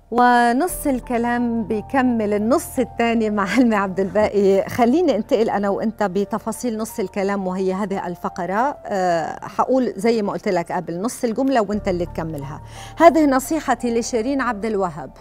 ونص الكلام بيكمل النص الثاني مع حلمي عبد الباقي خليني انتقل انا وانت بتفاصيل نص الكلام وهي هذه الفقره أه حقول زي ما قلت لك قبل نص الجمله وانت اللي تكملها هذه نصيحتي لشيرين عبد الوهاب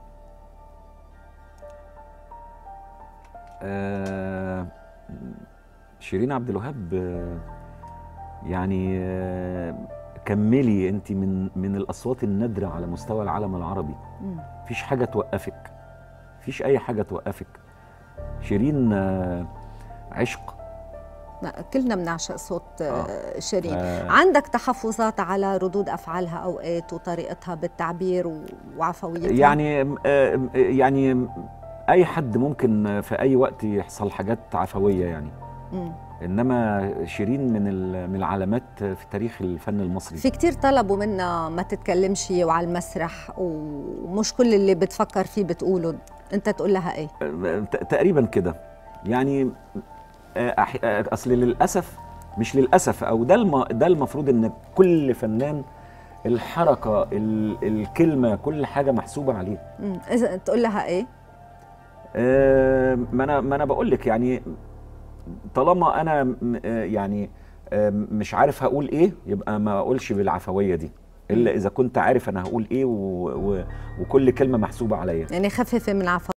آه شيرين عبد الوهاب آه يعني آه كملي انت من من الاصوات النادره على مستوى العالم العربي مفيش حاجه توقفك مفيش اي حاجه توقفك شيرين آه عشق كلنا بنعشق صوت آه. شيرين آه. عندك تحفظات على ردود افعالها اوقات وطريقتها بالتعبير وعفويتها يعني آه يعني اي حد ممكن في اي وقت يحصل حاجات عفويه يعني م. انما شيرين من من العلامات في تاريخ الفن المصري في كتير طلبوا منا ما تتكلمش وعلى المسرح ومش كل اللي بتفكر فيه بتقوله انت تقول لها ايه تقريبا كده يعني اصل للاسف مش للاسف او ده الم... ده المفروض ان كل فنان الحركه ال... الكلمه كل حاجه محسوبه عليه اذا تقول لها ايه أه ما انا ما انا بقول لك يعني طالما انا يعني مش عارف هقول ايه يبقى ما اقولش بالعفويه دي الا اذا كنت عارف انا هقول ايه و... و... وكل كلمه محسوبه عليا يعني خففي من العفويه